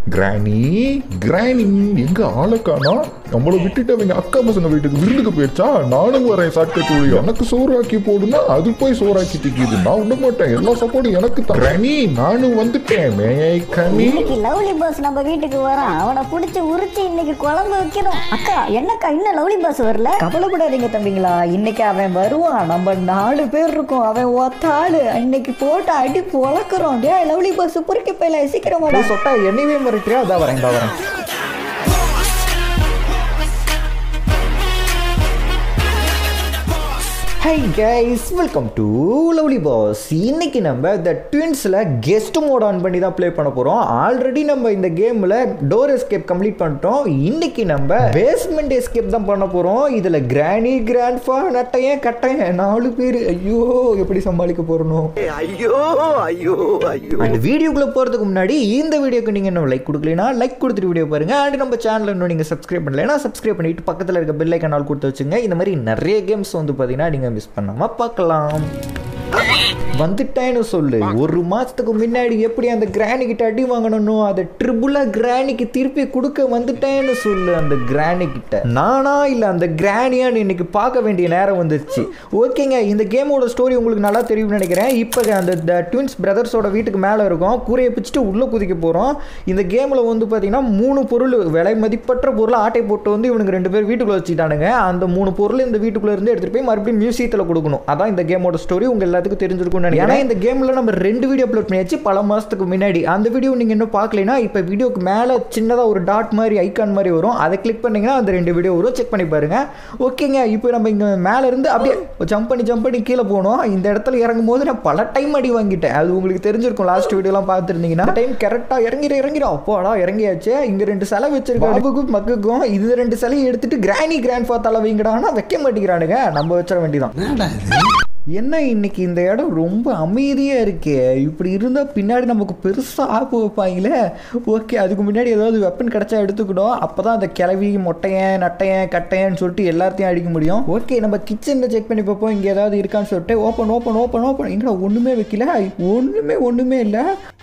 கிராணி கிராணி எங்க ஆளக்கானா நம்மள விட்டுட்டு அவங்க அக்கா பசங்க வீட்டுக்கு விருந்துக்கு போயிடுச்சா நானும் வரேன் ஷார்ட்கட் வழி எனக்கு சோறாக்கி போடுனா அது போய் சோறாக்கி திக்கிது நான் விட மாட்டேன் எல்லா சப்போர்ட்டும் எனக்கு தான் கிராணி நானும் வந்துட்டேன் மேயை கனி இன்னைக்கு லவ்லி பாஸ் நம்ம வீட்டுக்கு வரான் அவனை பிடிச்சி உரிச்சு இன்னைக்கு குழம்பு வைக்கணும் அக்கா என்னக்கா இன்னும் லவ்லி பாஸ் வரல கவலைப்படாதீங்க தம்பிங்களா இன்னைக்கு அவன் வருவான் நம்ம நாலு பேர் இருக்கோம் அவன் ஒத்தாளு இன்னைக்கு போட்டு அடி பொழக்கிறோம் டே லவ்லி பஸ் பொறுக்க போயில சீக்கிரம் வாடா சொட்டா என்னையவே மறுட்டியா அதான் வரேன் தான் வரேன் hi guys welcome to lovely boss இன்னைக்கு நம்ம இந்த ட்வின்ஸில் கெஸ்ட் மோட் ஆன் பண்ணி தான் ப்ளே பண்ண போகிறோம் ஆல்ரெடி நம்ம இந்த கேமில் டோர் எஸ்கேப் கம்ப்ளீட் பண்ணிட்டோம் இன்னைக்கு நம்ம பேஸ்மெண்ட் எஸ்கேப் தான் பண்ண போகிறோம் இதில் கிராணி கிராண்ட்ஃபா நட்டையன் கட்டையன் நாலு பேர் ஐயோ எப்படி சமாளிக்க போகிறனோ ஐயோ ஐயோ ஐயோ அண்ட் வீடியோக்குள்ளே போகிறதுக்கு முன்னாடி இந்த வீடியோக்கு நீங்கள் இன்னும் லைக் கொடுக்கலனா லைக் கொடுத்துட்டு வீடியோ பாருங்க அண்ட் நம்ம சேனல் இன்னும் நீங்கள் சப்ஸ்கிரைப் பண்ணலைன்னா சப்ஸ்கிரைப் பண்ணிட்டு பக்கத்தில் இருக்க பெல் ஐக்கன் ஆல் கொடுத்து வச்சுங்க இந்த மாதிரி நிறைய கேம்ஸ் வந்து பார்த்தீங்கன்னா நீங்கள் மிஸ் பண்ணாமல் பார்க்கலாம் வந்துட்டேன்னு சொல்லு ஒரு மாசத்துக்கு முன்னாடி எப்படி அந்த கிராணி கிட்ட அடி வாங்கணும்னோ அதை ட்ரிபுலா கிராணிக்கு திருப்பி கொடுக்க வந்துட்டேன்னு சொல்லு அந்த கிராணி கிட்ட நானா இல்ல அந்த கிராணியான்னு இன்னைக்கு பார்க்க வேண்டிய நேரம் வந்துருச்சு ஓகேங்க இந்த கேமோட ஸ்டோரி உங்களுக்கு நல்லா தெரியும்னு நினைக்கிறேன் இப்போ அந்த ட்வின்ஸ் பிரதர்ஸோட வீட்டுக்கு மேலே இருக்கும் கூரையை பிடிச்சிட்டு உள்ளே குதிக்க போகிறோம் இந்த கேமில் வந்து பார்த்தீங்கன்னா மூணு பொருள் விலை மதிப்பற்ற பொருள் ஆட்டை போட்டு வந்து இவனுக்கு ரெண்டு பேர் வீட்டுக்குள்ளே வச்சுட்டானுங்க அந்த மூணு பொருள் இந்த வீட்டுக்குள்ளே இருந்து எடுத்துகிட்டு போய் மறுபடியும் மியூசியத்தில் கொடுக்கணும் அதான் இந்த கேமோட ஸ்டோரி உங்கள் எல்லாத்துக்கும் தெரிஞ்சிருக்கும்னு நினைக்கிறேன் ஏன்னா இந்த கேமில் நம்ம ரெண்டு வீடியோ அப்லோட் பண்ணியாச்சு பல மாதத்துக்கு முன்னாடி அந்த வீடியோ நீங்கள் இன்னும் பார்க்கலைன்னா இப்போ வீடியோக்கு மேலே சின்னதாக ஒரு டாட் மாதிரி ஐக்கான் மாதிரி வரும் அதை கிளிக் பண்ணீங்கன்னா அந்த ரெண்டு வீடியோ வரும் செக் பண்ணி பாருங்க ஓகேங்க இப்போ நம்ம இங்கே மேலே இருந்து அப்படியே ஜம்ப் பண்ணி ஜம்ப் பண்ணி கீழே போனோம் இந்த இடத்துல இறங்கும் போது நான் பல டைம் அடி வாங்கிட்டேன் அது உங்களுக்கு தெரிஞ்சிருக்கும் லாஸ்ட் வீடியோலாம் பார்த்துருந்தீங்கன்னா டைம் கரெக்டாக இறங்கிற இறங்கிடும் அப்போடா இறங்கியாச்சு இங்கே ரெண்டு சிலை வச்சிருக்கோம் பாபுக்கும் மக்குக்கும் இது ரெண்டு சிலையை எடுத்துட்டு கிராணி கிராண்ட் ஃபா தலை வைங்கடான்னா வைக்க மாட்டேங்கிறானுங்க நம்ம வச்சிட வேண்டியதான் என்ன இன்னைக்கு இந்த இடம் ரொம்ப அமைதியாக இருக்கே இப்படி இருந்தால் பின்னாடி நமக்கு பெருசாக ஆப்பு வைப்பாங்களே ஓகே அதுக்கு முன்னாடி ஏதாவது வெப்பன் கிடச்சா எடுத்துக்கிட்டோம் அப்போ தான் அந்த கிளவி மொட்டையன் நட்டையன் கட்டையன்னு சொல்லிட்டு எல்லாத்தையும் அடிக்க முடியும் ஓகே நம்ம கிச்சனில் செக் பண்ணி பார்ப்போம் இங்கே ஏதாவது இருக்கான்னு சொல்லிட்டு ஓப்பன் ஓப்பன் ஓப்பன் ஓப்பன் எங்கடா ஒன்றுமே வைக்கல ஒன்றுமே ஒன்றுமே இல்லை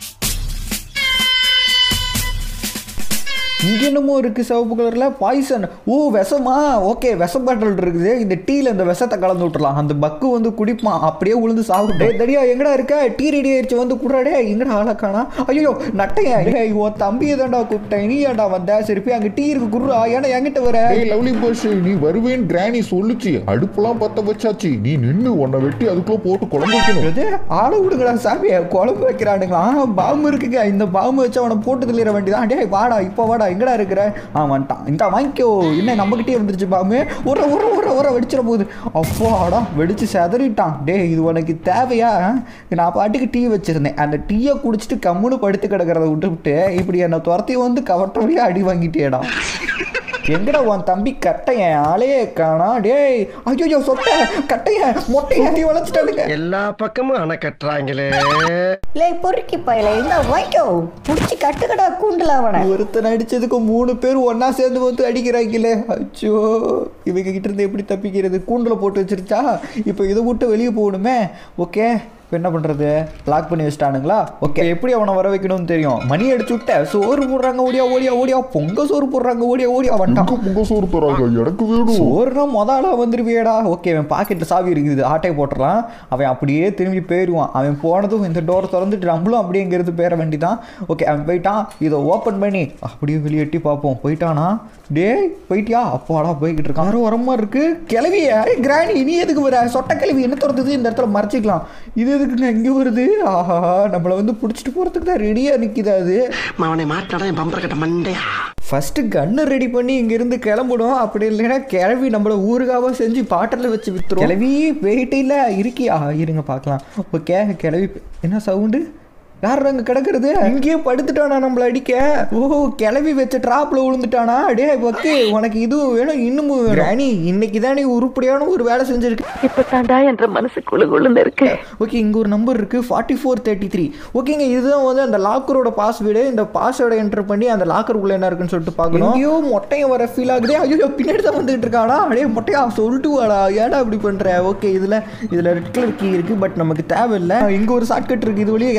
இங்கே என்னமோ இருக்குது சிவப்பு கலரில் பாய்சன் ஓ விஷமா ஓகே விஷ பாட்டில் இருக்குது இந்த டீயில் இந்த விஷத்தை கலந்து விட்டுறலாம் அந்த பக்கு வந்து குடிப்பான் அப்படியே உளுந்து சாப்பிட்டே தடியா எங்கடா இருக்க டீ ரெடி ஆயிடுச்சு வந்து குடுறாடே எங்கடா ஆளக்கானா ஐயோ நட்டையா ஏய் உன் தம்பியை தான்டா கூப்பிட்டேன் நீ ஏன்டா வந்த சரி போய் அங்கே டீ இருக்கு குடுறா ஏன்னா என்கிட்ட வர ஏய் லவ்லி பாஸ் நீ வருவேன் கிராணி சொல்லுச்சு அடுப்புலாம் பத்த வச்சாச்சு நீ நின்னு உன்னை வெட்டி அதுக்குள்ள போட்டு குழம்பு வைக்கணும் எது ஆளை விடுங்கடா சாமி குழம்பு வைக்கிறானுங்களா ஆ பாம்பு இருக்குங்க இந்த பாம்பு வச்சு அவனை போட்டு தெளிற வேண்டியதான் டேய் வாடா இப்போ வாடா எங்கடா இருக்கிற ஆ வந்துட்டான் இந்த வாங்கிக்கோ என்ன நம்மகிட்டயே வந்துருச்சு பாம்பு உர உர உர உர வெடிச்சிட போகுது அப்பாடா வெடிச்சு செதறிட்டான் டேய் இது உனக்கு தேவையா நான் பாட்டுக்கு டீ வச்சிருந்தேன் அந்த டீயை குடிச்சிட்டு கம்முன்னு படுத்து கிடக்கிறத விட்டுவிட்டு இப்படி என்னை துரத்தி வந்து கவட்டோடய அடி வாங்கிட்டேடா எங்கடா உன் தம்பி கட்டையன் ஆளையே காணா டேய் ஐயோ சொட்ட கட்டையன் மொட்டையை டீ வளர்த்துட்டானுங்க எல்லா பக்கமும் அணை கட்டுறாங்களே லே பொறுக்கி போயில இந்த வைக்கோ புடிச்சு கட்டுக்கடா கூண்டுல அவனை ஒருத்தன் அடிச்சதுக்கு மூணு பேர் ஒண்ணா சேர்ந்து வந்து அடிக்கிறாங்களே அச்சோ இவங்க கிட்ட இருந்து எப்படி தப்பிக்கிறது கூண்டில் போட்டு வச்சிருச்சா இப்போ இதை விட்டு வெளியே போகணுமே ஓகே இப்போ என்ன பண்ணுறது லாக் பண்ணி வச்சிட்டானுங்களா ஓகே எப்படி அவனை வர வைக்கணும்னு தெரியும் மணி அடிச்சு விட்ட சோறு போடுறாங்க ஓடியா ஓடியா ஓடியா பொங்க சோறு போடுறாங்க ஓடியா ஓடியா வந்துட்டான் எங்க பொங்க சோறு தராங்க எனக்கு வேணும் சோறுனா மொத ஆளாக வந்துருவியடா ஓகே அவன் பாக்கெட்டில் சாவி இருக்குது ஆட்டையை போட்டுடலாம் அவன் அப்படியே திரும்பி போயிடுவான் அவன் போனதும் இந்த டோர் திறந்துட்டு நம்மளும் அப்படியே இங்கிறது போயிட வேண்டிதான் ஓகே அவன் போயிட்டான் இதை ஓப்பன் பண்ணி அப்படியே வெளியே எட்டி பார்ப்போம் போயிட்டானா டேய் போயிட்டியா அப்பாடா போய்கிட்டு இருக்கான் யாரும் வர மாதிரி இருக்கு கிளவிய கிராணி நீ எதுக்கு வர சொட்ட கிளவி என்ன திறந்தது இந்த இடத்துல மறைச்சிக்கலாம் இது எதுக்குங்க இங்கே வருது ஆஹா நம்மளை வந்து பிடிச்சிட்டு போகிறதுக்கு தான் ரெடியாக நிற்கிது அது அவனை மாட்டாடா என் பம்பர கட்ட மண்டையா ஃபஸ்ட்டு கன்று ரெடி பண்ணி இங்கேருந்து கிளம்பணும் அப்படி இல்லைன்னா கிளவி நம்மளை ஊறுகாவா செஞ்சு பாட்டில் வச்சு வித்துரும் கிளவி வெயிட் இல்லை இருக்கியா இருங்க பார்க்கலாம் ஓகே கிளவி என்ன சவுண்டு யார் அங்கே கிடக்குறது இங்கேயே படுத்துட்டானா நம்மளை அடிக்க ஓ கிளவி வச்ச ட்ராப்ல விழுந்துட்டானா டே பக்கு உனக்கு இதுவும் வேணும் இன்னமும் வேணும் ராணி இன்னைக்கு தான் நீ உருப்படியான ஒரு வேலை செஞ்சிருக்க இப்பதாண்டா என்ற மனசு குழு குழுன்னு இருக்கு ஓகே இங்கே ஒரு நம்பர் இருக்குது ஃபார்ட்டி ஃபோர் தேர்ட்டி த்ரீ ஓகேங்க இதுதான் வந்து அந்த லாக்கரோட பாஸ்வேர்டு இந்த பாஸ்வேர்டை என்டர் பண்ணி அந்த லாக்கருக்குள்ளே என்ன இருக்குன்னு சொல்லிட்டு பார்க்கணும் ஐயோ மொட்டையும் வர ஃபீல் ஆகுது ஐயோ பின்னாடி தான் வந்துட்டு இருக்கானா அடே மொட்டையா சொல்லிட்டு வாடா ஏடா இப்படி பண்ணுற ஓகே இதில் இதில் ரெட் கலர் கீ இருக்குது பட் நமக்கு தேவையில்லை இங்கே ஒரு ஷார்ட்கட் இருக்குது இது வழியே இறங்கிட வேண்டியது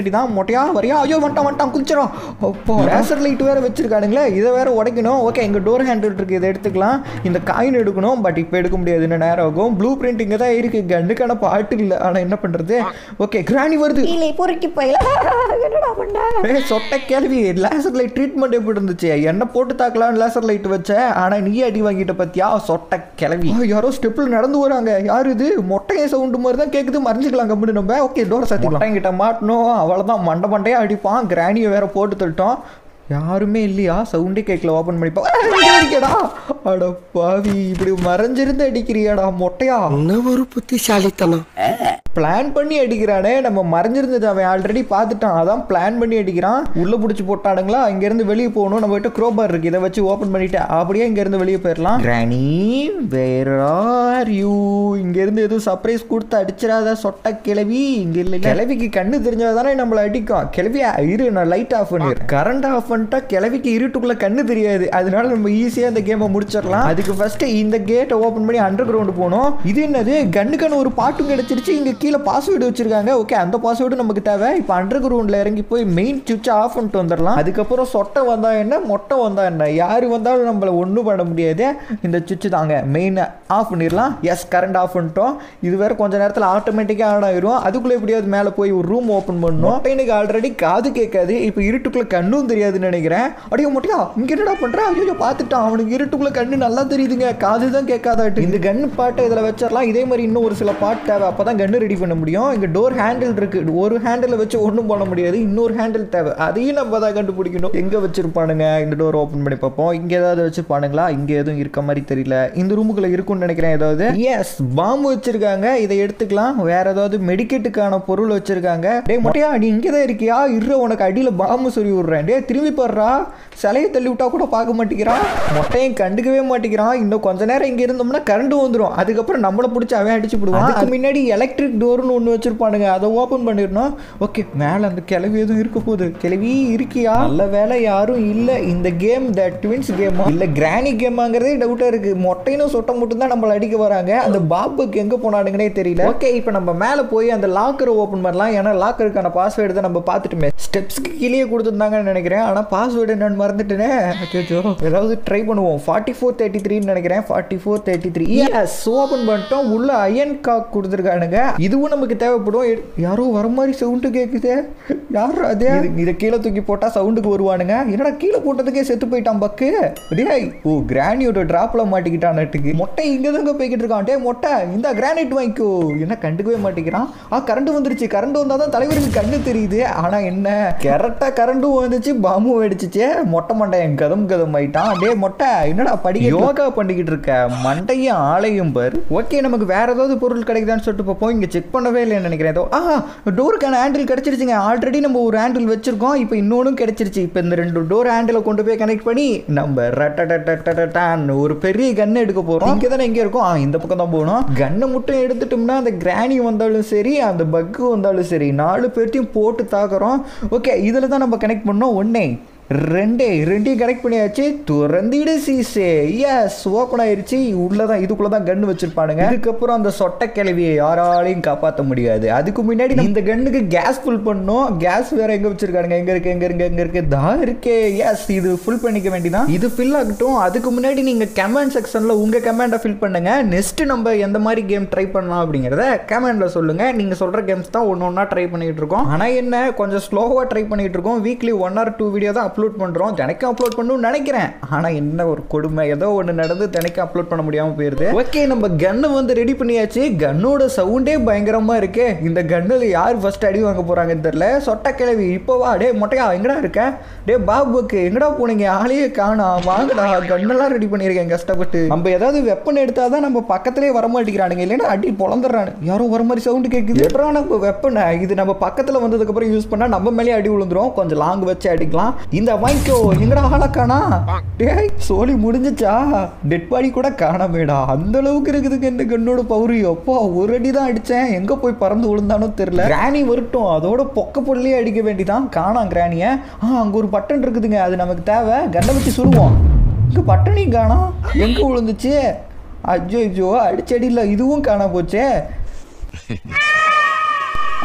வேண்டியதான் மொட்டையா வரியா ஐயோ வந்துட்டான் வந்துட்டான் குதிச்சிடும் அப்போ லேசர் லைட் வேற வச்சிருக்கானுங்களே இதை வேற உடைக்கணும் ஓகே எங்க டோர் ஹேண்டில் இருக்கு இதை எடுத்துக்கலாம் இந்த காயின் எடுக்கணும் பட் இப்போ எடுக்க முடியாது இன்னும் நேரம் ஆகும் ப்ளூ பிரிண்ட் இங்கே தான் இருக்கு கண்ணுக்கான பாட்டு இல்லை ஆனால் என்ன பண்றது ஓகே கிராணி வருது கீழே பொறுக்கி போயில என்னடா பண்ண ஏய் சொட்ட கேள்வி லேசர் லைட் ட்ரீட்மெண்ட் எப்படி இருந்துச்சு என்ன போட்டு தாக்கலாம் லேசர் லைட் வச்சேன் ஆனா நீ அடி வாங்கிட்ட பத்தியா சொட்ட கிளவி யாரோ ஸ்டெப்ல நடந்து வராங்க யார் இது மொட்டையை சவுண்டு மாதிரி தான் கேக்குது மறைஞ்சிக்கலாம் கம்பெனி நம்ம ஓகே டோர் சாத்திக்கலாம் கிட்ட மாட்டணும் அவ்வளவுதான் மண்டை மண்டையா அடிப்பான் கிராணியை வேற போட்டு தள்ளிட்டோம் யாருமே இல்லையா சவுண்டே கேட்கல ஓப்பன் பண்ணிப்பா அடிக்கடா அட பாவி இப்படி மறைஞ்சிருந்து அடிக்கிறியாடா மொட்டையா என்ன ஒரு புத்திசாலித்தனம் பிளான் பண்ணி அடிக்கிறானே நம்ம மறைஞ்சிருந்தது அவன் ஆல்ரெடி பார்த்துட்டான் அதான் பிளான் பண்ணி அடிக்கிறான் உள்ள பிடிச்சி போட்டானுங்களா இங்கேருந்து வெளியே போகணும் நம்ம கிட்ட க்ரோபார் இருக்கு இதை வச்சு ஓப்பன் பண்ணிட்டு அப்படியே இங்கேருந்து வெளியே போயிடலாம் கிராணி வேர் ஆர் யூ இங்கேருந்து எதுவும் சர்ப்ரைஸ் கொடுத்து அடிச்சிடாத சொட்ட கிளவி இங்க இல்லை கிளவிக்கு கண்ணு தெரிஞ்சா தானே நம்மளை அடிக்கும் கிளவியா இரு நான் லைட் ஆஃப் பண்ணிடுறேன் கரண்ட் ஆஃப் பண்ணிட்டா கிளவிக்கு இருட்டுக்குள்ள கண்ணு தெரியாது அதனால நம்ம ஈஸியாக இந்த கேமை முடிச்சிடலாம் அதுக்கு ஃபர்ஸ்ட் இந்த கேட்டை ஓப்பன் பண்ணி அண்டர் கிரவுண்ட் போகணும் இது என்னது கண்ணுக்கான ஒரு பாட்டும் கிடைச்சிருச்சு இங்க கீழே பாஸ்வேர்டு வச்சிருக்காங்க ஓகே அந்த பாஸ்வேர்டு நமக்கு தேவை இப்போ அண்டர் கிரவுண்ட்ல இறங்கி போய் மெயின் சுவிட்ச் ஆஃப் பண்ணிட்டு வந்துடலாம் அதுக்கப்புறம் சொட்டை வந்தா என்ன மொட்டை வந்தா என்ன யாரு வந்தாலும் நம்மள ஒன்றும் பண்ண முடியாது இந்த சுவிட்ச் தாங்க மெயின் ஆஃப் பண்ணிடலாம் எஸ் கரண்ட் ஆஃப் பண்ணிட்டோம் இது வேற கொஞ்ச நேரத்தில் ஆட்டோமேட்டிக்காக ஆன் ஆயிரும் அதுக்குள்ள எப்படியாவது மேலே போய் ஒரு ரூம் ஓப்பன் பண்ணணும் எனக்கு ஆல்ரெடி காது கேட்காது இப்போ இருட்டுக்குள்ள கண்ணும் தெரியாதுன்னு நினைக்கிறேன் அடியோ மொட்டையா இங்க என்னடா பண்ற ஐயோ பார்த்துட்டான் அவனுக்கு இருட்டுக்குள்ள கண்ணு நல்லா தெரியுதுங்க காது தான் கேட்காதாட்டு இந்த கன் பாட்டை இதில் வச்சிடலாம் இதே மாதிரி இன்னும் ஒரு சில பாட் தேவை அப்பதான் கன்னு ரெடி பண்ண முடியும் இங்க டோர் ஹேண்டில் இருக்கு ஒரு ஹேண்டில் வச்சு ஒன்றும் பண்ண முடியாது இன்னொரு ஹேண்டில் தேவை அதையும் நம்ம தான் கண்டுபிடிக்கணும் எங்க வச்சிருப்பானுங்க இந்த டோர் ஓப்பன் பண்ணி பார்ப்போம் இங்க ஏதாவது வச்சிருப்பானுங்களா இங்க எதுவும் இருக்க மாதிரி தெரியல இந்த ரூமுக்குள்ள இருக்கும்னு நினைக்கிறேன் ஏதாவது எஸ் பாம்பு வச்சிருக்காங்க இதை எடுத்துக்கலாம் வேற ஏதாவது மெடிக்கெட்டுக்கான பொருள் வச்சிருக்காங்க டேய் மொட்டையா நீ இங்கே தான் இருக்கியா இரு உனக்கு அடியில் பாம்பு சொல்லி விடுறேன் டேய் திரும்பி பாடுறா சிலையை தள்ளி விட்டா கூட பார்க்க மாட்டேங்கிறான் மொட்டையும் கண்டுக்கவே மாட்டேங்கிறான் இன்னும் கொஞ்ச நேரம் இங்கே இருந்தோம்னா கரண்ட் வந்துடும் அதுக்கப்புறம் நம்மளை பிடிச்சி அவன் அடிச்சு விடுவான் அதுக்கு முன்னாடி எலக்ட்ரிக் டோர்னு ஒன்று வச்சிருப்பானுங்க அதை ஓப்பன் பண்ணிடணும் ஓகே மேலே அந்த கிளவி எதுவும் இருக்க போகுது கிளவி இருக்கியா நல்ல வேலை யாரும் இல்லை இந்த கேம் த ட்வின்ஸ் கேமா இல்லை கிராணி கேமாங்கிறதே டவுட்டாக இருக்கு மொட்டையும் சொட்டை மட்டும் தான் நம்மளை அடிக்க வராங்க அந்த பாபுக்கு எங்கே போனானுங்கன்னே தெரியல ஓகே இப்போ நம்ம மேலே போய் அந்த லாக்கரை ஓப்பன் பண்ணலாம் ஏன்னா லாக்கருக்கான பாஸ்வேர்டு தான் நம்ம பார்த்துட்டுமே ஸ்டெப்ஸ்க்கு கீழே கொடுத்துருந்தாங்கன்னு நினைக்கிறேன் ஆனால் பாஸ்வேர்டு என்னன்னு மறந்துட்டேனே அச்சோ ஏதாவது ட்ரை பண்ணுவோம் ஃபார்ட்டி ஃபோர் தேர்ட்டி த்ரீன்னு நினைக்கிறேன் forty four thirty three yes open பண்ணிட்டோம் உள்ள அயன் காக் கொடுத்துருக்கானுங்க இதுவும் நமக்கு தேவைப்படும் எ- யாரோ வர மாதிரி சவுண்டு கேட்குது யாரும் அதே இது- இதை கீழே தூக்கி போட்டால் சவுண்டுக்கு வருவானுங்க என்னடா கீழே போட்டதுக்கே செத்து போயிட்டான் பக்கு டேய் ஓ கிரானியோட டிராப்ல மாட்டிக்கிட்டான் நட்டுக்கு மொட்டை இங்கே தாங்க போய்கிட்டு இருக்கான் டே மொட்டை இந்த கிரானைட் வாங்கிக்கோ என்ன கண்டுக்கவே மாட்டேங்கிறான் ஆ கரண்ட் வந்துருச்சு கரண்ட் வந்தால் தான் தலைவருக்கு கண்ணு தெரியுது ஆனால் என்ன கரெக்டாக கரண்ட்டும் வந்துச்சு பாம்பும் வெடிச்சிச்சு மொட்டை மண்டையன் கதம் கதம் ஆயிட்டான் டே மொட்டை என்னடா படிக்க யோகா பண்ணிக்கிட்டு இருக்க மண்டையும் ஆளையும் பாரு ஓகே நமக்கு வேற ஏதாவது பொருள் கிடைக்குதான்னு சொல்லிட்டு பார்ப்போம் இங்கே செக் பண்ணவே இல்லைன்னு நினைக்கிறேன் ஏதோ ஆஹா டோருக்கான ஹேண்டில் கிடைச்சிருச்சுங்க ஆல்ரெடி நம்ம ஒரு ஹேண்டில் வச்சிருக்கோம் இப்போ இன்னொன்றும் கிடைச்சிருச்சு இப்போ இந்த ரெண்டு டோர் ஹேண்டிலை கொண்டு போய் கனெக்ட் பண்ணி நம்ம ரட்டடட்டடட்டான் ஒரு பெரிய கன் எடுக்க போகிறோம் இங்கே தானே எங்கே இருக்கும் ஆ இந்த பக்கம் தான் போகணும் கன்னை மட்டும் எடுத்துட்டோம்னா அந்த கிராணி வந்தாலும் சரி அந்த பக்கு வந்தாலும் சரி நாலு பேர்த்தையும் போட்டு தாக்குறோம் ஓகே இதில் தான் நம்ம கனெக்ட் பண்ணோம் ஒன்னே ரெண்டே ரெண்டையும் கனெக்ட் பண்ணியாச்சு துறந்திடு சீசே எஸ் ஓப்பன் ஆயிருச்சு உள்ளதான் இதுக்குள்ள தான் கன் வச்சிருப்பானுங்க இதுக்கப்புறம் அந்த சொட்ட கிளவியை யாராலையும் காப்பாற்ற முடியாது அதுக்கு முன்னாடி நம்ம இந்த கன்னுக்கு கேஸ் ஃபுல் பண்ணோம் கேஸ் வேற எங்க வச்சிருக்கானுங்க எங்க இருக்கு எங்க இருக்கு எங்க இருக்கு தா இருக்கே எஸ் இது ஃபுல் பண்ணிக்க வேண்டியதான் இது ஃபில் ஆகட்டும் அதுக்கு முன்னாடி நீங்க கமெண்ட் செக்ஷன்ல உங்க கமெண்டை ஃபில் பண்ணுங்க நெக்ஸ்ட் நம்ம எந்த மாதிரி கேம் ட்ரை பண்ணலாம் அப்படிங்கிறத கமெண்ட்ல சொல்லுங்க நீங்க சொல்ற கேம்ஸ் தான் ஒன்று ஒன்றா ட்ரை பண்ணிட்டு இருக்கோம் ஆனா என்ன கொஞ்சம் ஸ்லோவா ட்ரை பண்ணிட்டு இருக்கோம் weekly one or two video தான் அப்லோட் பண்றோம் தினைக்கும் அப்லோட் பண்ணணும்னு நினைக்கிறேன் ஆனா என்ன ஒரு கொடுமை ஏதோ ஒன்று நடந்து தினைக்கும் அப்லோட் பண்ண முடியாம போயிருது ஓகே நம்ம கன்னு வந்து ரெடி பண்ணியாச்சு கன்னோட சவுண்டே பயங்கரமா இருக்கு இந்த கன்னில் யார் ஃபர்ஸ்ட் அடி வாங்க போறாங்கன்னு தெரியல சொட்ட கிழவி இப்போ வா டே மொட்டையா எங்கடா இருக்க டே பாபுக்கு எங்கடா போனீங்க ஆளையே காணா வாங்கடா கன்னெல்லாம் ரெடி பண்ணியிருக்கேன் கஷ்டப்பட்டு நம்ம ஏதாவது வெப்பன் எடுத்தாதான் நம்ம பக்கத்திலே வர மாட்டேங்கிறானுங்க இல்லைன்னா அடி பொழந்துடுறானு யாரும் வர மாதிரி சவுண்டு கேட்குது எப்படா நம்ம வெப்பனை இது நம்ம பக்கத்தில் வந்ததுக்கப்புறம் யூஸ் பண்ணால் நம்ம மேலே அடி விழுந்துரும் கொஞ்சம் லாங் வச்சு அடிக்கலாம் இந்த வாங்கிக்கோ எங்கடா ஆளக்கானா டேய் சோலி முடிஞ்சிச்சா டெட் பாடி கூட காணாமேடா அந்த அளவுக்கு இருக்குதுங்க இந்த கண்ணோட பவுரி அப்பா ஒரு அடி தான் அடிச்சேன் எங்க போய் பறந்து விழுந்தானோ தெரியல கிராணி வரட்டும் அதோட பொக்க பொருளே அடிக்க வேண்டிதான் காணாம் கிராணிய ஆ அங்க ஒரு பட்டன் இருக்குதுங்க அது நமக்கு தேவை கண்ணை வச்சு சுடுவோம் இங்க பட்டனையும் காணோம் எங்க விழுந்துச்சு அஜ்ஜோ ஐயோ அடிச்சடியில் இதுவும் காணா போச்சே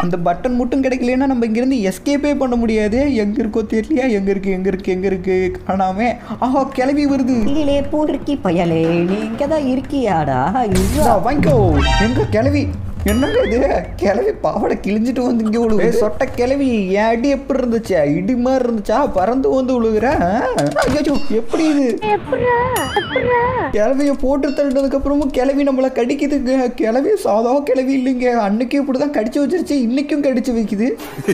இந்த பட்டன் மட்டும் கிடைக்கலன்னா நம்ம இங்கேருந்து எஸ்கேப்பே பண்ண முடியாது எங்கே இருக்கோ தெரியலையா எங்கே இருக்கு எங்கே இருக்கு எங்கே இருக்கு காணாம ஆஹா கிளவி வருது கீழே பூர்க்கி பயலே நீ இங்கே தான் இருக்கியாடா இதுதான் இந்தா, வாங்கிக்கோ எங்க கிளவி என்னங்க இது கிளவி பாவாடை கிழிஞ்சிட்டு வந்து இங்கே விழுவு சொட்ட கிளவி என் அடி எப்படி இருந்துச்சு இடி மாதிரி இருந்துச்சா பறந்து வந்து விழுகுறேன் ஐயோ எப்படி இது கிளவிய போட்டு தள்ளினதுக்கு அப்புறமும் கிளவி நம்மளை கடிக்குதுங்க கிளவி சாதா கிளவி இல்லைங்க அன்னைக்கும் இப்படி தான் கடிச்சு வச்சிருச்சு இன்னைக்கும் கடிச்சு வைக்குது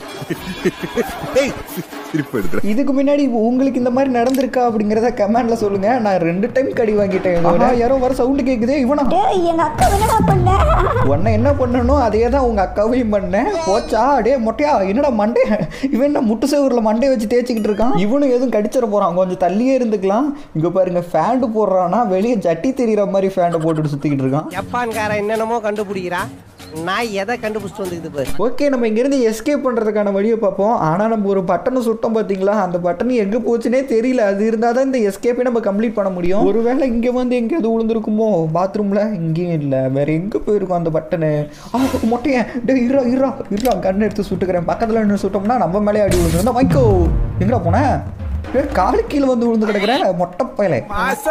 இதுக்கு முன்னாடி உங்களுக்கு இந்த மாதிரி நடந்திருக்கா அப்படிங்கிறத கமெண்ட்ல சொல்லுங்க நான் ரெண்டு டைம் கடி வாங்கிட்டேன் இதோட. யாரோ வர சவுண்டு கேக்குதே இவனா டேய் எங்க அக்கா என்னடா பண்ண உன்னை என்ன பண்ணணும் அதே தான் உங்க அக்காவையும் பண்ணேன் போச்சா டே மொட்டையா என்னடா மண்டே இவன் என்ன முட்டு சேவரில் மண்டையை வச்சு தேய்ச்சிக்கிட்டு இருக்கான் இவனும் எதுவும் கடிச்சிட போறான் கொஞ்சம் தள்ளியே இருந்துக்கலாம் இங்க பாருங்க ஃபேண்டு போடுறான்னா வெளியே ஜட்டி தெரியுற மாதிரி ஃபேண்டை போட்டுட்டு சுத்திக்கிட்டு இருக்கான் ஜப்பான்காரன் என்னென்னமோ கண்டுபிடிக்கிறா நான் எதை கண்டுபிடிச்சிட்டு வந்துக்குது பாரு ஓகே நம்ம இங்கேருந்து எஸ்கேப் பண்ணுறதுக்கான வழியை பார்ப்போம் ஆனால் நம்ம ஒரு பட்டனை சுட்டோம் பார்த்தீங்களா அந்த பட்டன் எங்கே போச்சுனே தெரியல அது இருந்தால் தான் இந்த எஸ்கேப்பை நம்ம கம்ப்ளீட் பண்ண முடியும் ஒருவேளை இங்கே வந்து எங்கேயாவது விழுந்திருக்குமோ பாத்ரூமில் இங்கேயும் இல்லை வேற எங்கே போயிருக்கும் அந்த பட்டனு ஆ மொட்டையன் டே இருறா இருறா இருறா கன் எடுத்து சுட்டுக்கிறேன் பக்கத்தில் நின்று சுட்டோம்னா நம்ம மேலே அடி விழுந்து மைக்கோ எங்கடா போனேன் ஏ காலு கீழே வந்து விழுந்து கிடக்குறேன் மொட்டை பயலே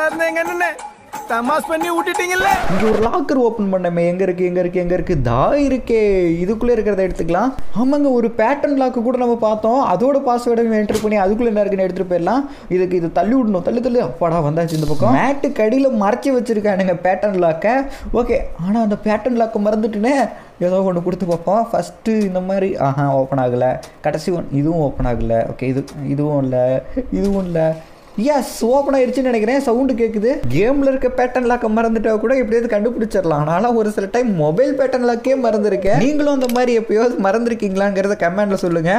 தமாஸ் பண்ணி விட்டுட்டீங்கல்ல இங்க ஒரு லாக்கர் ஓபன் பண்ணமே எங்க இருக்கு எங்க இருக்கு எங்க இருக்கு தா இருக்கே இதுக்குள்ள இருக்கிறத எடுத்துக்கலாம் ஆமாங்க ஒரு பேட்டர்ன் லாக்கு கூட நம்ம பார்த்தோம் அதோட பாஸ்வேர்டை என்டர் பண்ணி அதுக்குள்ள என்ன இருக்குன்னு எடுத்துட்டு போயிடலாம் இதுக்கு இது தள்ளி விடணும் தள்ளி தள்ளி அப்பாடா வந்தாச்சு இந்த பக்கம் மேட்டு கடியில மறைச்சி வச்சிருக்கானுங்க பேட்டர்ன் லாக்கை ஓகே ஆனா அந்த பேட்டர்ன் லாக்கை மறந்துட்டுனே ஏதோ ஒன்று கொடுத்து பார்ப்போம் ஃபஸ்ட்டு இந்த மாதிரி ஆஹா ஓப்பன் ஆகலை கடைசி ஒன் இதுவும் ஓப்பன் ஆகலை ஓகே இது இதுவும் இல்லை இதுவும் இல்லை எஸ் ஓப்பன் ஆயிடுச்சுன்னு நினைக்கிறேன் சவுண்டு கேட்குது கேமில் இருக்க பேட்டர்ன் லாக்கை மறந்துட்டா கூட எப்படியாவது கண்டுபிடிச்சிடலாம் ஆனாலும் ஒரு சில டைம் மொபைல் பேட்டர்ன் லாக்கே மறந்துருக்கேன் நீங்களும் அந்த மாதிரி எப்பயாவது மறந்துருக்கீங்களாங்கிறத கமெண்ட்ல சொல்லுங்க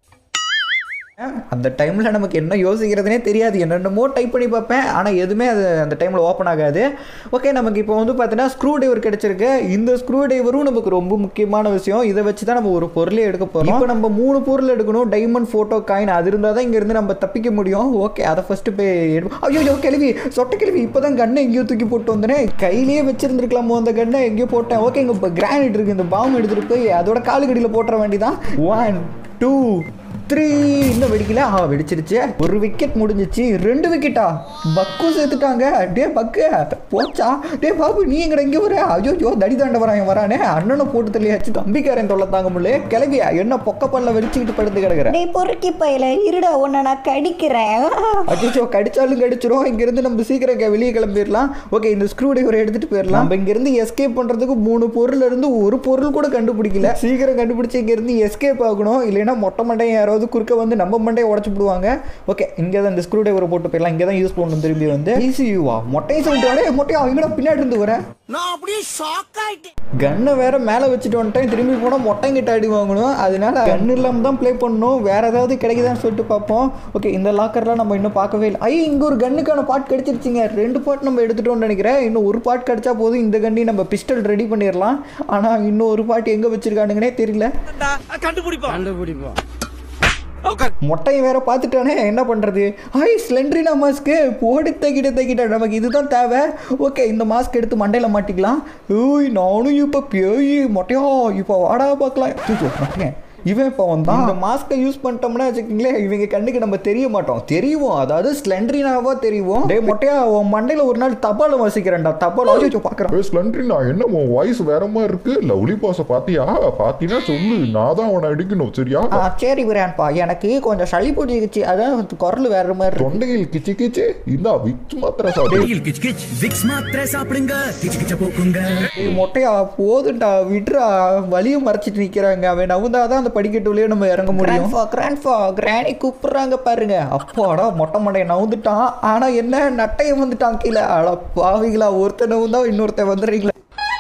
அந்த டைமில் நமக்கு என்ன யோசிக்கிறதுனே தெரியாது என்னென்னமோ டைப் பண்ணி பார்ப்பேன் ஆனால் எதுவுமே அது அந்த டைமில் ஓப்பன் ஆகாது ஓகே நமக்கு இப்போ வந்து பார்த்தீங்கன்னா ஸ்க்ரூ டிரைவர் கிடைச்சிருக்கு இந்த ஸ்க்ரூ டிரைவரும் நமக்கு ரொம்ப முக்கியமான விஷயம் இதை வச்சு தான் நம்ம ஒரு பொருளே எடுக்க போகிறோம் இப்போ நம்ம மூணு பொருள் எடுக்கணும் டைமண்ட் ஃபோட்டோ காயின் அது இருந்தால் தான் இங்கேருந்து நம்ம தப்பிக்க முடியும் ஓகே அதை ஃபஸ்ட்டு போய் எடுப்போம் ஐயோ கிழவி சொட்ட கிழவி இப்போ தான் கண்ணை எங்கேயோ தூக்கி போட்டு வந்தேனே கையிலேயே வச்சிருந்துருக்கலாமோ அந்த கண்ணை எங்கேயோ போட்டேன் ஓகே இங்கே இப்போ கிரானைட் இருக்குது இந்த பாம்பு எடுத்துகிட்டு போய் அதோட காலுக்கடியில் போட்டுற வேண்டியதான் ஒன் டூ த்ரீ இன்னும் வெடிக்கல ஆ வெடிச்சிருச்சு ஒரு விக்கெட் முடிஞ்சிச்சு ரெண்டு விக்கெட்டா பக்கும் சேர்த்துட்டாங்க டே பக்கு போச்சா டே பாபு நீ எங்கட இங்கே வர ஐயோ ஐயோ தடி தாண்ட வரான் வரானே அண்ணனை போட்டு தள்ளியாச்சு தம்பிக்காரன் தொல்லை தாங்க முடியல கிளவியா என்ன பொக்க பல்ல வெடிச்சுக்கிட்டு படுத்து கிடக்குற டேய் பொறுக்கி பயல இருடா உன்னை நான் கடிக்கிறேன் அச்சோ கடிச்சாலும் கடிச்சிரும் இங்கேருந்து நம்ம சீக்கிரம் கே- வெளியே கிளம்பிடலாம் ஓகே இந்த ஸ்க்ரூ டிரைவர் எடுத்துட்டு போயிடலாம் நம்ம இங்கேருந்து எஸ்கேப் பண்ணுறதுக்கு மூணு பொருள் இருந்து ஒரு பொருள் கூட கண்டுபிடிக்கல சீக்கிரம் கண்டுபிடிச்சி இங்கேருந்து எஸ்கேப் ஆகணும் இல்லைன்னா மொட்டை மண்டையை யாராவது குறுக்க வந்து நம்ம மண்டையை உடச்சு விடுவாங்க ஓகே இங்கே தான் இந்த ஸ்க்ரூ டிரைவரை போட்டு போயிடலாம் இங்கே தான் யூஸ் பண்ணணும் திரும்பி வந்து ஈஸியூவா மொட்டையை சொல்லிட்டு மொட்டையா அவங்கடா பின்னாடி இருந்து வரேன் நான் அப்படியே ஷாக் ஆயிட்டேன் கன்னை வேற மேலே வச்சுட்டு வந்துட்டேன் திரும்பி போனால் மொட்டைங்கிட்ட அடி வாங்கணும் அதனால கன் இல்லாமல் தான் ப்ளே பண்ணணும் வேற ஏதாவது கிடைக்குதான்னு சொல்லிட்டு பார்ப்போம் ஓகே இந்த லாக்கர்லாம் நம்ம இன்னும் பார்க்கவே இல்லை ஐ இங்கே ஒரு கன்னுக்கான பார்ட் கிடைச்சிருச்சுங்க ரெண்டு பார்ட் நம்ம எடுத்துட்டோம்னு நினைக்கிறேன் இன்னும் ஒரு பார்ட் கிடைச்சா போதும் இந்த கண்ணி நம்ம பிஸ்டல் ரெடி பண்ணிடலாம் ஆனால் இன்னும் ஒரு பார்ட் எங்கே வச்சிருக்கானுங்கன்னே தெரியல கண்டுபிடிப்போம் கண்டுபிடிப்போம் மொட்டையை வேற பார்த்துட்டானே என்ன பண்ணுறது ஹாய் ஸ்லெண்ட்ரினா மாஸ்க்கு போடி தகிட்ட தகிட்ட நமக்கு இதுதான் தேவை ஓகே இந்த மாஸ்க் எடுத்து மண்டையில் மாட்டிக்கலாம் ஓய் நானும் இப்போ பேய் மொட்டையா இப்போ வாடா பார்க்கலாம் தூக்கோ மொட்டையன் இவன் இப்போ வந்தான் இந்த மாஸ்க்கை யூஸ் பண்ணிட்டோம்னா வச்சுக்கோங்களேன் இவங்க கண்ணுக்கு நம்ம தெரிய மாட்டோம் தெரியும் அதாவது ஸ்லெண்ட்ரினாவா தெரியும் டே மொட்டையா உன் மண்டையில் ஒரு நாள் தபாலம் வசிக்கிறேன்டா தபால் வச்சு பார்க்குறேன் ஏய் ஸ்லண்ட்ரினா என்ன உன் வாய்ஸ் வேற மாதிரி இருக்கு லவ்லி பாஸ பாத்தியா பாத்தீங்கன்னா சொல்லு நான் தான் அவனை அடிக்கணும் சரியா ஆ சரி விரான்பா எனக்கு கொஞ்சம் சளி பிடிச்சிக்கிச்சு அதான் குரல் வேற மாதிரி இருக்கு. தொண்டையில் கிச்சு கிச்சு இந்தா விச்சு மாத்திர சாப்பிடு கிச் கிச் விக்ஸ் மாத்திரை சாப்பிடுங்க கிச் கிச்ச போக்குங்க ஏய் மொட்டையா போதுண்டா விட்றா வலியை மறைச்சிட்டு நிக்கிறாங்க அவன் நவுந்தாதான் அந்த படிக்கட்டு வழியே நம்ம இறங்க முடியும் கிராண்ட்ஃபா கிராண்ட்ஃபா கிராணி கூப்பிடுறாங்க பாருங்க அப்பாடா மொட்டை மண்டைய நவுந்துட்டான் ஆனா என்ன நட்டைய வந்துட்டான் கீழே அட பாவிங்களா ஒருத்தன் நவுந்தா இன்னொருத்தன் வந்துடுறீங்களா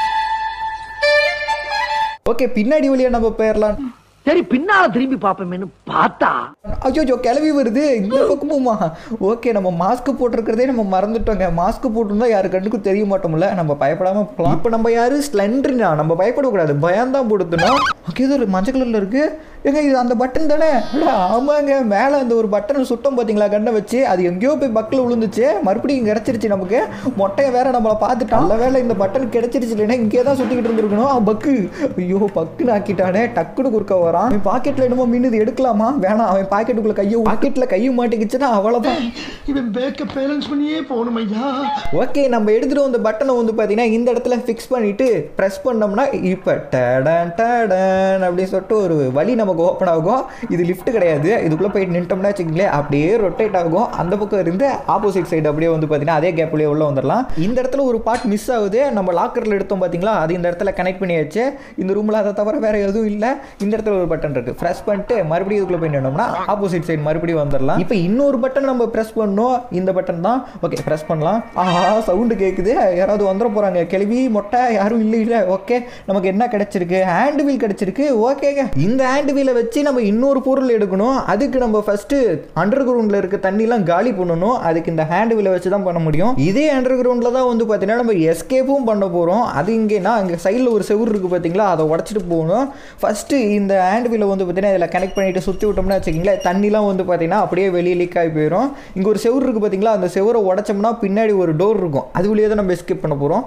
ஓகே பின்னாடி வழியா நம்ம போயிடலாம் சரி பின்னால திரும்பி பாப்போமேனு பார்த்தா ஐயோ கிளவி வருது இந்த பக்கமுமா ஓகே நம்ம மாஸ்க் போட்டிருக்கிறதே நம்ம மறந்துட்டோங்க மாஸ்க் போட்டிருந்தா யாரு கண்ணுக்கும் தெரிய மாட்டோம்ல நம்ம பயப்படாம போகலாம் இப்போ நம்ம யாரு ஸ்லெண்ட்ரினா நம்ம பயப்படக்கூடாது பயம்தான் போடுத்தணும் ஓகே இது ஒரு மஞ்சள் கலர்ல இருக்கு ஏங்க இது அந்த பட்டன் தானே அட, ஆமாங்க மேலே அந்த ஒரு பட்டன் சுட்டம் பார்த்தீங்களா கண்ணை வச்சு அது எங்கேயோ போய் பக்கில் விழுந்துச்சு மறுபடியும் கிடச்சிருச்சு நமக்கு மொட்டையை வேற நம்மளை பார்த்துட்டோம் நல்ல வேலை இந்த பட்டன் கிடைச்சிருச்சு இல்லைன்னா இங்கே தான் சுற்றிக்கிட்டு இருந்திருக்கணும் ஆ, பக்கு ஐயோ பக்குன்னு ஆக்கிட்டானே டக்குன்னு குறுக்க வரான் அவன் பாக்கெட்டில் என்னமோ மின்னுது எடுக்கலாமா வேணாம் அவன் பாக்கெட்டுக்குள்ளே கையை பாக்கெட்டில் கையும் மாட்டிக்கிச்சுன்னா அவ்வளோதான் இவன் பேக்க பேலன்ஸ் பண்ணியே போகணும் ஐயா ஓகே நம்ம எடுத்துகிட்டு வந்த பட்டனை வந்து பார்த்தீங்கன்னா இந்த இடத்துல ஃபிக்ஸ் பண்ணிவிட்டு ப்ரெஸ் பண்ணோம்னா இப்போ டடன் டடன் அப்படின்னு சொல்லிட்டு ஒரு வழி நமக்கு ஓப்பன் ஆகும் இது லிஃப்ட் கிடையாது இதுக்குள்ளே போயிட்டு நின்ட்டோம்னா வச்சுக்கங்களேன் அப்படியே ரொட்டேட் ஆகும் அந்த பக்கம் இருந்து ஆப்போசிட் சைடு அப்படியே வந்து பார்த்தீங்கன்னா அதே கேப்லேயே உள்ள வந்துடலாம் இந்த இடத்துல ஒரு பார்ட் மிஸ் ஆகுது நம்ம லாக்கரில் எடுத்தோம் பார்த்தீங்களா அது இந்த இடத்துல கனெக்ட் பண்ணியாச்சு இந்த ரூமில் அதை தவிர வேறு எதுவும் இல்லை இந்த இடத்துல ஒரு பட்டன் இருக்குது ப்ரெஸ் பண்ணிட்டு மறுபடியும் இதுக்குள்ளே போய் நின்னோம்னா ஆப்போசிட் சைடு மறுபடியும் வந்துடலாம் இப்போ இன்னொரு பட்டன் நம்ம ப்ரெஸ் பண்ணோம் இந்த பட்டன் தான் ஓகே ப்ரெஸ் பண்ணலாம் ஆஹா சவுண்டு கேட்குது யாராவது வந்துட போகிறாங்க கிளவி மொட்டை யாரும் இல்லை இல்லை ஓகே நமக்கு என்ன கிடைச்சிருக்கு ஹேண்ட் வீல் கிடைச்சிருக்கு ஓகேங்க இந்த ஹேண்ட் வீலை வச்சு நம்ம இன்னொரு பொருள் எடுக்கணும் அதுக்கு நம்ம ஃபஸ்ட்டு அண்டர் கிரவுண்டில் இருக்க தண்ணிலாம் காலி பண்ணணும் அதுக்கு இந்த ஹேண்ட் வீலை வச்சு தான் பண்ண முடியும் இதே அண்டர் கிரவுண்டில் தான் வந்து பார்த்தீங்கன்னா நம்ம எஸ்கேப்பும் பண்ண போகிறோம் அது இங்கேனா அங்கே சைடில் ஒரு செவுரு இருக்குது பார்த்தீங்களா அதை உடச்சிட்டு போகணும் ஃபஸ்ட்டு இந்த ஹேண்ட் வீலை வந்து பார்த்தீங்கன்னா இதில் கனெக்ட் பண்ணிட்டு சுற்றி விட்டோம்னா வச்சுக்கிங்களேன் தண்ணிலாம் வந்து பார்த்தீங்கன்னா அப்படியே வெளியே லீக் ஆகி போயிடும் இங்கே ஒரு செவுரு இருக்குது பார்த்தீங்களா அந்த செவரை உடச்சோம்னா பின்னாடி ஒரு டோர் இருக்கும் அது வழியாக தான் நம்ம எஸ்கேப் பண்ண போகிறோம்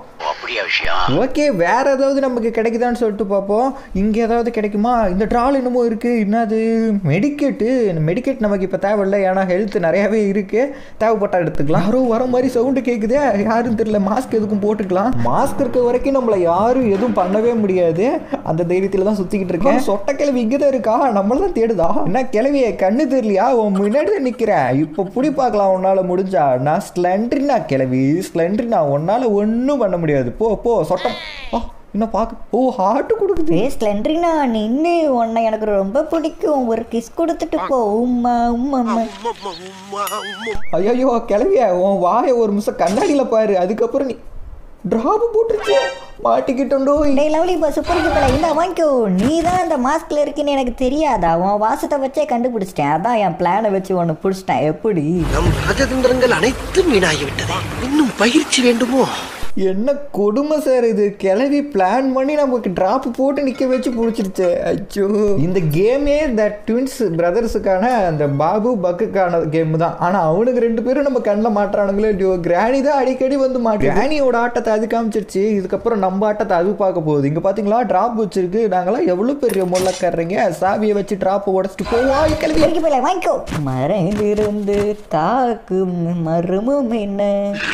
ஓகே வேற ஏதாவது நமக்கு கிடைக்குதான்னு சொல்லிட்டு பார்ப்போம் இங்கே ஏதாவது கிடைக்குமா இந்த ட்ரால் என்னமோ இருக்குது என்னது மெடிக்கெட்டு மெடிக்கெட் நமக்கு இப்போ தேவையில்லை ஏன்னா ஹெல்த் நிறையாவே இருக்குது தேவைப்பட்டா எடுத்துக்கலாம் யாரோ வர மாதிரி சவுண்டு கேட்குதே யாரும் தெரியல மாஸ்க் எதுக்கும் போட்டுக்கலாம் மாஸ்க் இருக்க வரைக்கும் நம்மளை யாரும் எதுவும் பண்ணவே முடியாது அந்த தைரியத்தில் தான் சுற்றிக்கிட்டு இருக்கேன் சொட்ட கிழவி இங்கே தான் இருக்கா நம்மள தான் தேடுதா என்ன கிழவிய கண்ணு தெரியலையா உன் முன்னாடி தான் நிற்கிறேன் இப்போ புடி பார்க்கலாம் உன்னால் முடிஞ்சா நான் ஸ்லெண்ட்ரினா கிழவி ஸ்லெண்ட்ரினா உன்னால் ஒன்றும் பண்ண முடியாது போ போ சொட்டம் ஆ இன்னும் பார்க்க ஓ ஹார்ட் கொடுக்குது ஏ ஸ்லெண்ட்ரினா நின்று உன்னை எனக்கு ரொம்ப பிடிக்கும் ஒரு கிஸ் கொடுத்துட்டு போ உம்மா உம்மா உம்மா ஐயோ கிளவிய உன் வாயை ஒரு நிமிஷம் கண்ணாடியில் பாரு அதுக்கப்புறம் நீ ட்ராப் போட்டுருச்சு மாட்டிக்கிட்டோண்டோ டேய் லவ்லி பஸ் புரிஞ்சுக்கல இந்த வாங்கிக்கோ நீ தான் அந்த மாஸ்க்ல இருக்குன்னு எனக்கு தெரியாதா உன் வாசத்தை வச்சே கண்டுபிடிச்சிட்டேன் அதான் என் பிளானை வச்சு ஒன்று பிடிச்சிட்டேன் எப்படி நம் ராஜதந்திரங்கள் அனைத்தும் வீணாகிவிட்டது இன்னும் பயிற்சி வேண்டுமோ என்ன கொடுமை சார் இது கிளவி பிளான் பண்ணி நமக்கு டிராப் போட்டு நிற்க வச்சு பிடிச்சிருச்சு அச்சோ இந்த கேமே த ட்வின்ஸ் பிரதர்ஸுக்கான அந்த பாபு பக்குக்கான கேம் தான் ஆனால் அவனுக்கு ரெண்டு பேரும் நம்ம கண்ணில் மாட்டுறானுங்களே இல்லையோ கிராணி தான் அடிக்கடி வந்து மாட்டு கிராணியோட ஆட்டத்தை அது காமிச்சிருச்சு இதுக்கப்புறம் நம்ம ஆட்டத்தை அது பார்க்க போகுது இங்கே பார்த்தீங்களா டிராப் வச்சிருக்கு நாங்களாம் எவ்வளோ பெரிய முள்ளக்கறீங்க சாவியை வச்சு டிராப் உடச்சிட்டு போவா கிளவி இறக்கி போயில வாங்கிக்கோ மறைந்திருந்து தாக்கும் மருமம் என்ன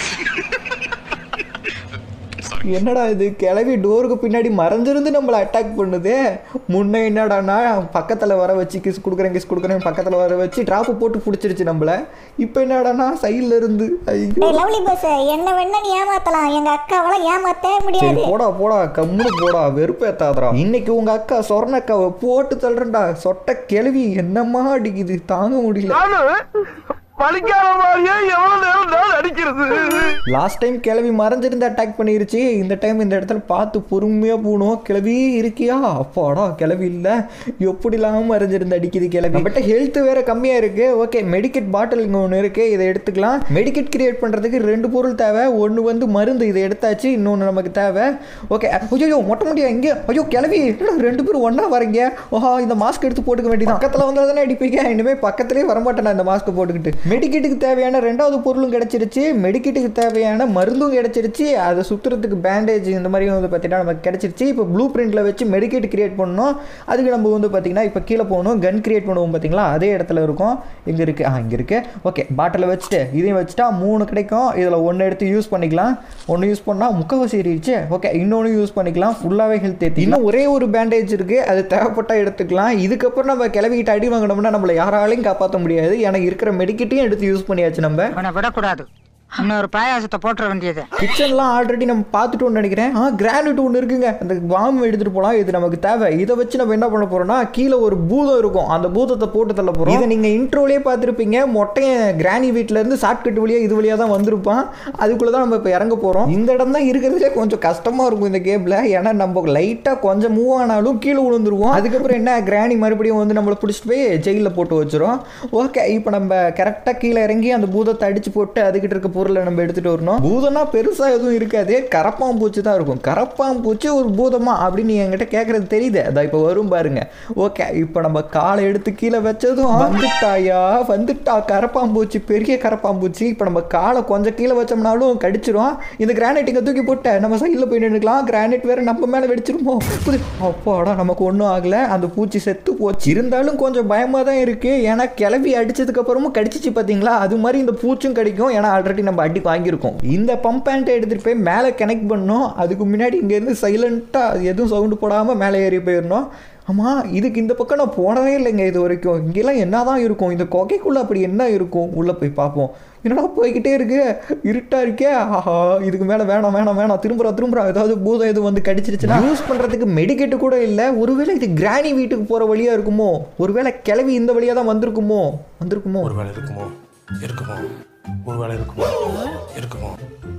என்னடா இது கிளவி டோருக்கு பின்னாடி மறைஞ்சிருந்து நம்மளை அட்டாக் பண்ணுது முன்ன என்னடானா பக்கத்தில் வர வச்சு கிஸ் கொடுக்குறேன் கிஸ் கொடுக்குறேன் பக்கத்தில் வர வச்சு ட்ராப்பு போட்டு பிடிச்சிருச்சு நம்மள இப்போ என்னடானா சைடில் இருந்து ஐயோ டேய் லவ்லி பஸ் என்ன வேணா நீ ஏமாத்தலாம் எங்க அக்காவெல்லாம் ஏமாத்தவே சரி முடியாது போடா போடா கம்முனு போடா வெறுப்பேத்தாதரா இன்னைக்கு உங்க அக்கா சொர்ணக்காவை போட்டு தள்ளுறேன்டா சொட்ட கிளவி என்னம்மா அடிக்குது தாங்க முடியல பழிக்காத மாதிரியே எவ்வளவு நேரம் நான் அடிக்கிறது லாஸ்ட் டைம் கிளவி மறைஞ்சிருந்து அட்டாக் பண்ணிருச்சு இந்த டைம் இந்த இடத்துல பார்த்து பொறுமையாக போகணும் கிளவி இருக்கியா அப்பாடா கிளவி இல்லை எப்படிலாம் மறைஞ்சிருந்து அடிக்குது கிளவி நம்மகிட்ட ஹெல்த் வேற கம்மியாக இருக்கு ஓகே மெடிக்கெட் பாட்டில் இங்கே ஒன்று இருக்கு இதை எடுத்துக்கலாம் மெடிக்கெட் கிரியேட் பண்ணுறதுக்கு ரெண்டு பொருள் தேவை ஒன்று வந்து மருந்து இதை எடுத்தாச்சு இன்னொன்று நமக்கு தேவை ஓகே ஐயோ மொட்டை முடியா இங்கே ஐயோ கிளவி என்னடா ரெண்டு பேரும் ஒன்றா வரீங்க ஓஹா இந்த மாஸ்க் எடுத்து போட்டுக்க வேண்டியது பக்கத்தில் வந்தால் தானே அடிப்பீங்க இனிமேல் பக்கத்துலேயே வரமாட்டேன் நான் இந்த மாஸ்க்கை போட்டுக்கிட்டு மெடிக்கெட்டுக்கு தேவையான ரெண்டாவது பொருளும் கிடைச்சிருச்சு மெடிக்கெட்டுக்கு தேவையான மருந்தும் கிடைச்சிருச்சு அதை சுற்றுறதுக்கு பேண்டேஜ் இந்த மாதிரி வந்து பார்த்தீங்கன்னா நமக்கு கிடைச்சிருச்சு இப்போ ப்ளூ பிரிண்டில் வச்சு மெடிக்கெட் கிரியேட் பண்ணணும் அதுக்கு நம்ம வந்து பார்த்தீங்கன்னா இப்போ கீழே போகணும் கன் கிரியேட் பண்ணுவோம் பார்த்தீங்களா அதே இடத்துல இருக்கும் இங்கே இருக்குது ஆ இங்கே இருக்குது ஓகே பாட்டில் வச்சுட்டு இதையும் வச்சுட்டா மூணு கிடைக்கும் இதில் ஒன்று எடுத்து யூஸ் பண்ணிக்கலாம் ஒன்று யூஸ் பண்ணால் முக்கவாசி ஏறிடுச்சு ஓகே இன்னொன்று யூஸ் பண்ணிக்கலாம் ஃபுல்லாகவே ஹெல்த் ஏற்றி இன்னும் ஒரே ஒரு பேண்டேஜ் இருக்குது அது தேவைப்பட்டால் எடுத்துக்கலாம் இதுக்கப்புறம் நம்ம கிளவிக்கிட்ட அடி வாங்கினோம்னா நம்மளை யாராலையும் காப்பாற்ற முடியாது ஏன்னா இருக்கிற மெடிக்கெட்டையும் எடுத்து யூஸ் பண்ணியாச்சு நம்ம அவனை விடக்கூடாது இன்னொரு பாயாசத்தை போட்டுற வேண்டியது கிச்சன்லாம் ஆல்ரெடி நம்ம பார்த்துட்டோம்னு நினைக்கிறேன் ஆ கிரானைட் ஒன்று இருக்குங்க அந்த பாம்பு எடுத்துகிட்டு போகலாம் இது நமக்கு தேவை இதை வச்சு நம்ம என்ன பண்ண போகிறோம்னா கீழே ஒரு பூதம் இருக்கும் அந்த பூதத்தை போட்டு தள்ள போகிறோம் இதை நீங்கள் இன்ட்ரோலேயே பார்த்துருப்பீங்க மொட்டையன் கிராணி வீட்டிலேருந்து ஷார்ட்கட் வழியாக இது வழியாக தான் வந்திருப்பான் அதுக்குள்ளே தான் நம்ம இப்போ இறங்க போகிறோம் இந்த இடம் தான் இருக்கிறதுலே கொஞ்சம் கஷ்டமாக இருக்கும் இந்த கேமில் ஏன்னா நம்ம லைட்டாக கொஞ்சம் மூவ் ஆனாலும் கீழே விழுந்துருவோம் அதுக்கப்புறம் என்ன கிராணி மறுபடியும் வந்து நம்மளை பிடிச்சிட்டு போய் ஜெயிலில் போட்டு வச்சிரும் ஓகே இப்போ நம்ம கரெக்டாக கீழே இறங்கி அந்த பூதத்தை அடித்து போட்டு அதுக்கிட்ட இருக்க பொருளை நம்ம எடுத்துகிட்டு வரணும் பூதம்னா பெருசாக எதுவும் இருக்காது கரப்பாம்பூச்சி தான் இருக்கும் கரப்பாம்பூச்சி ஒரு பூதமா அப்படின்னு என்கிட்ட கேட்குறது தெரியுது அதான் இப்போ வரும் பாருங்க ஓகே இப்போ நம்ம காலை எடுத்து கீழே வச்சதும் வந்துட்டாயா வந்துட்டா கரப்பாம்பூச்சி பெரிய கரப்பாம்பூச்சி இப்போ நம்ம காலை கொஞ்சம் கீழே வச்சோம்னாலும் கடிச்சிரும் இந்த கிரானைட் இங்கே தூக்கி போட்ட நம்ம சைடில் போய் நின்றுக்கலாம் கிரானைட் வேற நம்ம மேலே வெடிச்சிருமோ புது அப்பாடா நமக்கு ஒன்றும் ஆகலை அந்த பூச்சி செத்து போச்சு இருந்தாலும் கொஞ்சம் பயமாக தான் இருக்குது ஏன்னா கிளவி அடிச்சதுக்கு அப்புறமும் கடிச்சிச்சு பார்த்தீங்களா அது மாதிரி இந்த பூச்சும் கிடைக்கும் ஏன்னா ஆல்ரெடி நம்ம அடி வாங்கியிருக்கோம் இந்த பம்ப் பேண்ட்டை எடுத்துகிட்டு போய் மேலே கனெக்ட் பண்ணோம் அதுக்கு முன்னாடி இங்கேருந்து சைலண்ட்டாக எதுவும் சவுண்டு போடாமல் மேலே ஏறி போயிடணும் ஆமாம் இதுக்கு இந்த பக்கம் நான் போனதே இல்லைங்க இது வரைக்கும் இங்கெல்லாம் என்ன தான் இருக்கும் இந்த கொகைக்குள்ளே அப்படி என்ன இருக்கும் உள்ளே போய் பார்ப்போம் என்னடா போய்கிட்டே இருக்கு இருட்டா இருக்கே ஆஹா இதுக்கு மேலே வேணாம் வேணாம் வேணாம் திரும்புறா திரும்புறா ஏதாவது பூதம் எதுவும் வந்து கடிச்சிருச்சுன்னா யூஸ் பண்ணுறதுக்கு மெடிக்கெட்டு கூட இல்லை ஒருவேளை இது கிராணி வீட்டுக்கு போகிற வழியாக இருக்குமோ ஒருவேளை கிளவி இந்த வழியாக தான் வந்திருக்குமோ வந்திருக்குமோ ஒருவேளை இருக்குமோ இருக்குமோ ஒருவேளை இருக்குமோ இருக்குமோ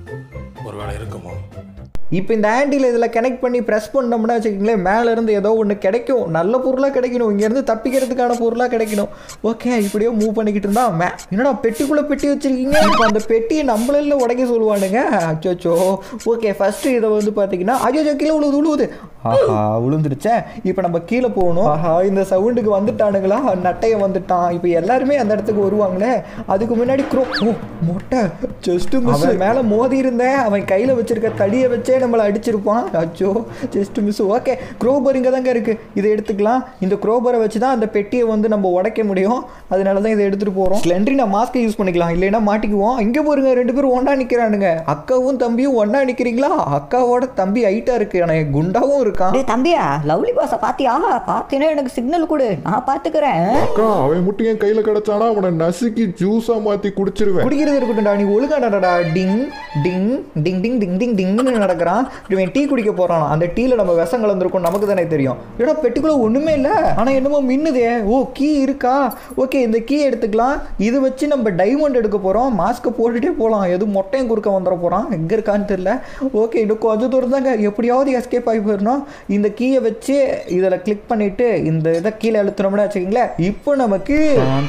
ஒருவேளை இருக்குமோ இப்போ இந்த ஆண்டியில் இதில் கனெக்ட் பண்ணி ப்ரெஸ் பண்ணோம்னா வச்சுக்கிங்களேன் மேலே இருந்து ஏதோ ஒன்று கிடைக்கும் நல்ல பொருளாக கிடைக்கணும் இங்கேருந்து தப்பிக்கிறதுக்கான பொருளாக கிடைக்கணும் ஓகே இப்படியோ மூவ் பண்ணிக்கிட்டு இருந்தா மே என்னடா பெட்டிக்குள்ளே பெட்டி வச்சிருக்கீங்க இப்போ அந்த பெட்டியை நம்மள உடைக்க சொல்லுவானுங்க அச்சோச்சோ ஓகே ஃபஸ்ட்டு இதை வந்து பார்த்தீங்கன்னா அஜோ கீழே விழுவுது விழுவுது ஆஹா விழுந்துருச்சே இப்போ நம்ம கீழே போகணும் ஆஹா இந்த சவுண்டுக்கு வந்துட்டானுங்களா நட்டைய வந்துட்டான் இப்போ எல்லாருமே அந்த இடத்துக்கு வருவாங்களே அதுக்கு முன்னாடி க்ரோ ஓ மொட்டை ஜஸ்ட் மிஸ் மேலே மோதி இருந்தேன் அவன் கையில் வச்சிருக்க தடியை வச்சே நம்மளை அடிச்சிருப்பான் அச்சோ ஜஸ்ட் மிஸ் ஓகே க்ரோபர் இங்கே தாங்க இருக்குது இதை எடுத்துக்கலாம் இந்த க்ரோபரை வச்சு தான் அந்த பெட்டியை வந்து நம்ம உடைக்க முடியும் அதனால தான் இதை எடுத்துகிட்டு போகிறோம் ஸ்லெண்ட்ரி நான் மாஸ்க்கை யூஸ் பண்ணிக்கலாம் இல்லைன்னா மாட்டிக்குவோம் இங்கே பாருங்க ரெண்டு பேரும் ஒன்றா நிற்கிறானுங்க அக்காவும் தம்பியும் ஒன்றா நிற்கிறீங்களா அக்காவோட தம்பி ஹைட்டாக இருக்கு ஆனால் குண்டாவும் இருக்கான் டேய் தம்பியா லவ்லி பாஸை பாத்தியா பார்த்தீங்கன்னா எனக்கு சிக்னல் கொடு நான் பார்த்துக்கிறேன் அக்கா அவன் மட்டும் என் கையில கிடைச்சானா அவனை நசுக்கி ஜூஸா மாத்தி குடிச்சிருவேன் குடிக்கிறது இருக்கட்டும்டா நீ ஒழுங்கா நடடா டிங் டிங் டிங் டிங் டிங் டிங் டிங்னு நடக்கிறான் இவன் டீ குடிக்க போறான் அந்த டீல நம்ம விஷம் கலந்துருக்கும் நமக்கு தானே தெரியும் ஏடா பெட்டிக்குள்ள ஒண்ணுமே இல்ல ஆனா என்னமோ மின்னுதே ஓ கீ இருக்கா ஓகே இந்த கீ எடுத்துக்கலாம் இது வச்சு நம்ம டைமண்ட் எடுக்க போறோம் மாஸ்க்கை போட்டுட்டே போகலாம் எதுவும் மொட்டையும் குறுக்க வந்துட போறான் எங்க இருக்கான்னு தெரியல ஓகே இன்னும் கொஞ்சம் தூரம் தாங்க எப்படியாவது எஸ்கேப் ஆகி போயிடணும் இந்த கீயை வச்சு இதில் கிளிக் பண்ணிட்டு இந்த இதை கீழே அழுத்தினோம்னா வச்சுக்கிங்களேன் இப்போ நமக்கு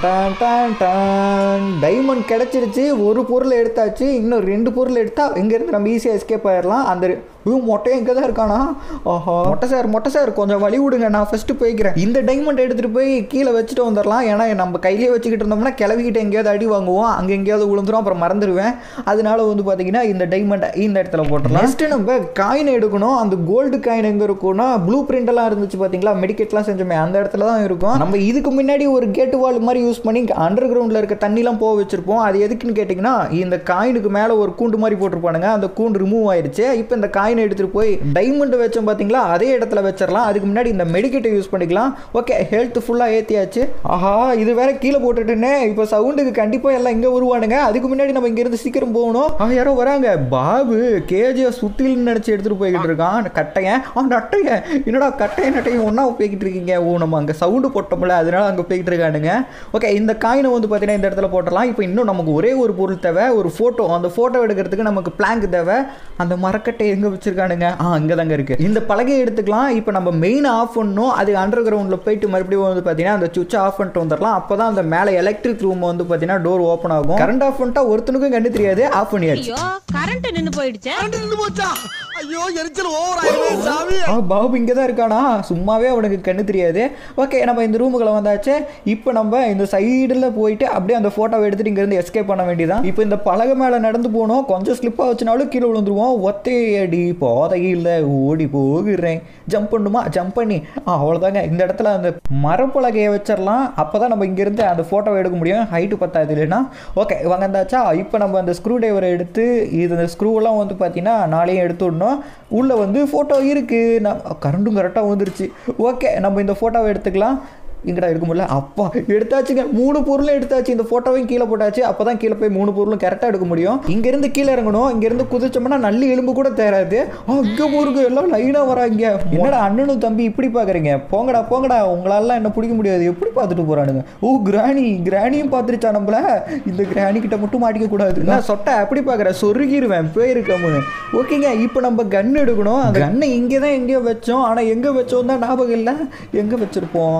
டைமண்ட் கிடைச்சிருச்சு ஒரு பொருள் எடுத்தாச்சு இன்னும் ரெண்டு பொருள் எடுத்தா இங்கேருந்து நம்ம ஈஸியாக எஸ்கேப் ஆயிடலாம் அந்த ஐயோ மொட்டை எங்கே தான் இருக்கானா ஆஹா மொட்டை சார் மொட்டை சார் கொஞ்சம் வழி விடுங்க நான் ஃபஸ்ட்டு போய்க்கிறேன் இந்த டைமண்ட் எடுத்துகிட்டு போய் கீழே வச்சுட்டு வந்துடலாம் ஏன்னா நம்ம கையிலேயே வச்சுக்கிட்டு இருந்தோம்னா கிளவிக்கிட்ட எங்கேயாவது அடி வாங்குவோம் அங்கே எங்கேயாவது விழுந்துரும் அப்புறம் மறந்துடுவேன் அதனால வந்து பார்த்தீங்கன்னா இந்த டைமண்டை இந்த இடத்துல போட்டுடலாம் நெக்ஸ்ட்டு நம்ம காயின் எடுக்கணும் அந்த கோல்டு காயின் எங்கே இருக்கும்னா ப்ளூ பிரிண்ட் எல்லாம் இருந்துச்சு பார்த்தீங்களா மெடிக்கெட்லாம் செஞ்சோமே அந்த இடத்துல தான் இருக்கும் நம்ம இதுக்கு முன்னாடி ஒரு கேட்டு வால் மாதிரி யூஸ் பண்ணி அண்டர் கிரவுண்டில் இருக்க தண்ணிலாம் போக வச்சிருப்போம் அது எதுக்குன்னு கேட்டிங்கன்னா இந்த காயினுக்கு மேலே ஒரு கூண்டு மாதிரி போட்டிருப்பானுங்க அந்த கூண்டு ரிமூவ் ஆயிருச்சு இப்போ இந்த காயினை எடுத்துகிட்டு போய் டைமண்ட் வச்சோம் பார்த்தீங்களா அதே இடத்துல வச்சிடலாம் அதுக்கு முன்னாடி இந்த மெடிக்கெட்டை யூஸ் பண்ணிக்கலாம் ஓகே ஹெல்த் ஃபுல்லாக ஏற்றியாச்சு ஆஹா இது வேற கீழே போட்டுட்டுனே இப்போ சவுண்டுக்கு கண்டிப்பாக எல்லாம் இங்கே வருவானுங்க அதுக்கு முன்னாடி நம்ம இங்கேருந்து சீக்கிரம் போகணும் ஆ யாரோ வராங்க பாபு கேஜியை சுத்தில்னு நினச்சி எடுத்துகிட்டு போய்கிட்டு இருக்கான் கட்டையன் ஆ நட்டையன் என்னடா கட்டையன் நட்டையும் ஒன்றா போய்கிட்டு இருக்கீங்க ஓ நம்ம அங்கே சவுண்டு போட்டோம்ல அதனால அங்கே போய்கிட்டு இருக்கானுங்க ஓகே இந்த காயினை வந்து பார்த்தீங்கன்னா இந்த இடத்துல போட்டுடலாம் இப்போ இன்னும் நமக்கு ஒரே ஒரு பொருள் தேவை ஒரு ஃபோட்டோ அந்த ஃபோட்டோ எடுக்கிறதுக்கு நமக்கு பிளாங்க் தேவை அந்த மரக்கட்டை எங்கே வச்சிருக்கானுங்க ஆ இங்கே தாங்க இருக்குது இந்த பலகையை எடுத்துக்கலாம் இப்போ நம்ம மெயின் ஆஃப் பண்ணணும் அது அண்டர் கிரவுண்டில் போயிட்டு மறுபடியும் வந்து பார்த்தீங்கன்னா அந்த சுவிட்ச் ஆஃப் பண்ணிட்டு வந்துடலாம் அப்போ தான் அந்த மேலே எலக்ட்ரிக் ரூம் வந்து பார்த்தீங்கன்னா டோர் ஓப்பன் ஆகும் கரண்ட் ஆஃப் பண்ணிட்டா ஒருத்தனுக்கும் கண்டு தெரியாது ஆஃப் பண்ணியாச்சு கரண்ட் நின்னு போயிடுச்சு நின்னு போச்சா ஐயோ எரிச்சல் ஓவர் ஆயிடுவே சாமி ஆ பாபு இங்கே தான் இருக்கானா சும்மாவே அவனுக்கு கண்ணு தெரியாது ஓகே நம்ம இந்த ரூமுக்குள்ள வந்தாச்சு இப்போ நம்ம இந்த சைடில் போயிட்டு அப்படியே அந்த ஃபோட்டோவை எடுத்துட்டு இங்கேருந்து எஸ்கேப் பண்ண வேண்டியதான் இப்போ இந்த பலகை மேலே நடந்து போனோம் கொஞ்சம் ஸ்லிப்பாக வச்சுனாலும் கீழே விழுந்துருவோம் ஒத்தையடி போதையில் ஓடி போகிறேன் ஜம்ப் பண்ணுமா ஜம்ப் பண்ணி ஆ அவ்வளோதாங்க இந்த இடத்துல அந்த மரப்பலகையை வச்சிடலாம் அப்போ தான் நம்ம இங்கேருந்து அந்த ஃபோட்டோவை எடுக்க முடியும் ஹைட்டு பத்தாது இல்லைன்னா ஓகே வந்தாச்சா இப்போ நம்ம அந்த ஸ்க்ரூ டிரைவரை எடுத்து இது இந்த ஸ்க்ரூவெல்லாம் வந்து பார்த்தீங்கன்னா நாளையும் எடுத்து விடணும் உள்ளே வந்து ஃபோட்டோ இருக்குது நான் கரண்டும் கரெக்டாக வந்துருச்சு ஓகே நம்ம இந்த ஃபோட்டோவை எடுத்துக்கலாம் எங்கடா எடுக்க முடியல அப்பா எடுத்தாச்சுங்க மூணு பொருளும் எடுத்தாச்சு இந்த ஃபோட்டோவையும் கீழே போட்டாச்சு அப்போ தான் கீழே போய் மூணு பொருளும் கரெக்டாக எடுக்க முடியும் இங்கேருந்து கீழே இறங்கணும் இங்கேருந்து குதிச்சோம்னா நல்லி எலும்பு கூட தேராது அங்கே போருக்கு எல்லாம் லைனாக வராங்க என்னடா அண்ணனும் தம்பி இப்படி பார்க்குறீங்க போங்கடா போங்கடா உங்களாலாம் என்ன பிடிக்க முடியாது எப்படி பார்த்துட்டு போகிறானுங்க ஓ கிராணி கிராணியும் பார்த்துருச்சா நம்மள இந்த கிராணி கிட்ட மட்டும் மாட்டிக்க கூடாது நான் சொட்டை அப்படி பார்க்குறேன் சொருகிருவேன் போயிருக்கமுன்னு ஓகேங்க இப்போ நம்ம கன் எடுக்கணும் கன்னை இங்கே தான் எங்கேயோ வச்சோம் ஆனால் எங்கே வச்சோம் தான் ஞாபகம் இல்லை எங்கே வச்சுருப்போம் மேலே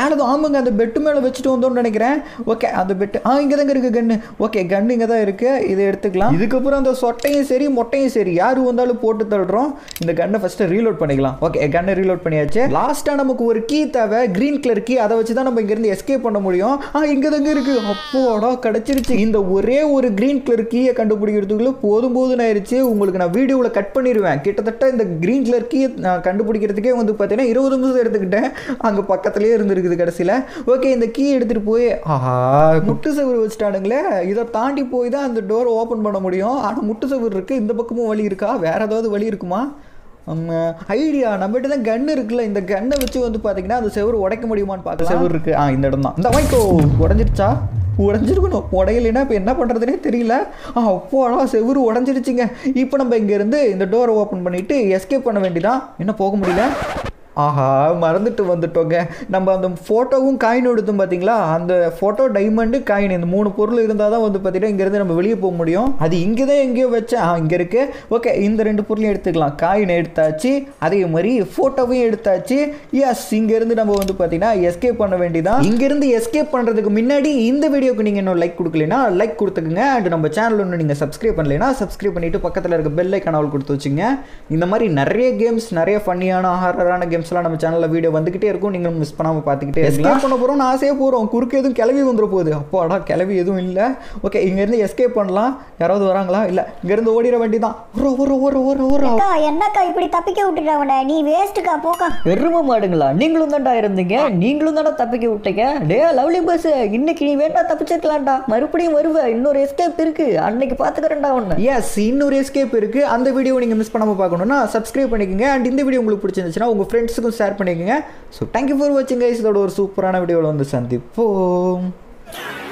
மேலே தான் ஆமாங்க அந்த பெட்டு மேலே வச்சுட்டு வந்தோம்னு நினைக்கிறேன் ஓகே அந்த பெட்டு ஆ இங்கே தாங்க இருக்குது கன்று ஓகே கன்று இங்கே தான் இருக்குது இதை எடுத்துக்கலாம் இதுக்கப்புறம் அந்த சொட்டையும் சரி மொட்டையும் சரி யார் வந்தாலும் போட்டு தள்ளுறோம் இந்த கன்னை ஃபஸ்ட்டு ரீலோட் பண்ணிக்கலாம் ஓகே கன்னை ரீலோட் பண்ணியாச்சு லாஸ்ட்டாக நமக்கு ஒரு கீ தேவை க்ரீன் கலர் கீ அதை வச்சு தான் நம்ம இங்கேருந்து எஸ்கேப் பண்ண முடியும் ஆ இங்கே தாங்க இருக்குது அப்போடா கிடச்சிருச்சு இந்த ஒரே ஒரு க்ரீன் கலர் கீயை கண்டுபிடிக்கிறதுக்குள்ள போதும் போதும் ஆயிடுச்சு உங்களுக்கு நான் வீடியோவில் கட் பண்ணிடுவேன் கிட்டத்தட்ட இந்த க்ரீன் கலர் கீயை நான் கண்டுபிடிக்கிறதுக்கே வந்து பார்த்தீங்கன்னா இருபது நிமிஷம் எடுத்துக்கிட்டேன் அங்கே பக்கத்துலேயே இருந்திருக்குது கடைசியில் ஓகே இந்த கீ எடுத்துகிட்டு போய் ஆஹா முட்டு சவுறு வச்சுட்டானுங்களே இதை தாண்டி போய் தான் அந்த டோரை ஓப்பன் பண்ண முடியும் ஆனால் முட்டு சவுறு இருக்குது இந்த பக்கமும் வழி இருக்கா வேறு ஏதாவது வழி இருக்குமா ஐடியா நம்மகிட்ட தான் கன் இருக்குல்ல இந்த கன்னை வச்சு வந்து பார்த்தீங்கன்னா அந்த செவுரு உடைக்க முடியுமான்னு பார்க்க செவுரு இருக்கு ஆ இந்த இடம் தான் இந்த வாய்க்கோ உடஞ்சிருச்சா உடஞ்சிருக்கணும் உடையலைன்னா இப்போ என்ன பண்ணுறதுனே தெரியல ஆ அப்போடா செவுரு உடஞ்சிருச்சுங்க இப்போ நம்ம இங்கேருந்து இந்த டோரை ஓப்பன் பண்ணிவிட்டு எஸ்கேப் பண்ண வேண்டியதான் என்ன போக முடியல ஆஹா மறந்துட்டு வந்துட்டோங்க நம்ம அந்த ஃபோட்டோவும் காயின் எடுத்தோம் பார்த்தீங்களா அந்த ஃபோட்டோ டைமண்டு காயின் இந்த மூணு பொருள் இருந்தால் தான் வந்து பார்த்தீங்கன்னா இங்கேருந்து நம்ம வெளியே போக முடியும் அது இங்கே தான் எங்கேயோ வச்சேன் ஆ இங்கே இருக்கு ஓகே இந்த ரெண்டு பொருளையும் எடுத்துக்கலாம் காயின் எடுத்தாச்சு அதே மாதிரி ஃபோட்டோவையும் எடுத்தாச்சு எஸ் இங்கேருந்து நம்ம வந்து பார்த்தீங்கன்னா எஸ்கேப் பண்ண வேண்டியதான் இங்கேருந்து எஸ்கேப் பண்ணுறதுக்கு முன்னாடி இந்த வீடியோக்கு நீங்கள் இன்னும் லைக் கொடுக்கலனா லைக் கொடுத்துக்குங்க அண்ட் நம்ம சேனல் ஒன்று நீங்கள் சப்ஸ்கிரைப் பண்ணலைன்னா சப்ஸ்கிரைப் பண்ணிவிட்டு பக்கத்தில் இருக்க பெல் ஐக்கானால் கொடுத்து வச்சுங்க இந்த மாதிரி நிறைய கேம்ஸ் நிறைய ஃபன்னியான ஹாரரான கேம்ஸ்லாம் நம்ம சேனலில் வீடியோ வந்துக்கிட்டே இருக்கும் நீங்கள் மிஸ் பண்ணாமல் பார்த்துக்கிட்டே எஸ்கேப் பண்ண போகிறோம் ஆசையாக போகிறோம் குறுக்கு எதுவும் கிளவி வந்துட போகுது அப்பாடா கிளவி எதுவும் இல்லை ஓகே இங்கேருந்து எஸ்கேப் பண்ணலாம் யாராவது வராங்களா இல்லை இங்கேருந்து ஓடிட வேண்டியதான் ஒரு ஒரு ஒரு ஒரு ஒரு அக்கா என்னக்கா இப்படி தப்பிக்க விட்டுட்ட அவனை நீ வேஸ்ட்டுக்கா போக்கா எரும மாடுங்களா நீங்களும் தான்டா இருந்தீங்க நீங்களும் தானே தப்பிக்க விட்டீங்க டே லவ்லி பஸ் இன்னைக்கு நீ வேணா தப்பிச்சிருக்கலாம்டா மறுபடியும் வருவ இன்னொரு எஸ்கேப் இருக்கு அன்னைக்கு பாத்துக்கிறேன்டா ஒன்னு எஸ் இன்னொரு எஸ்கேப் இருக்கு அந்த வீடியோ நீங்கள் மிஸ் பண்ணாமல் பார்க்கணும்னா சப்ஸ்கிரைப் பண்ணிக்கோங்க அண்ட் இந்த வீடியோ உங்களுக்கு பிடிச்சிருந்துச்சுன்னா உங்கள் ஃப்ரெண்ட்ஸுக்கும் ஷேர் பண்ணிக்கோங்க ஸோ தேங்க்யூ ஃபார் வாட்சிங் கைஸ் இதோட ஒரு சூப்பரான வீடியோவில் வந்து சந்திப்போம்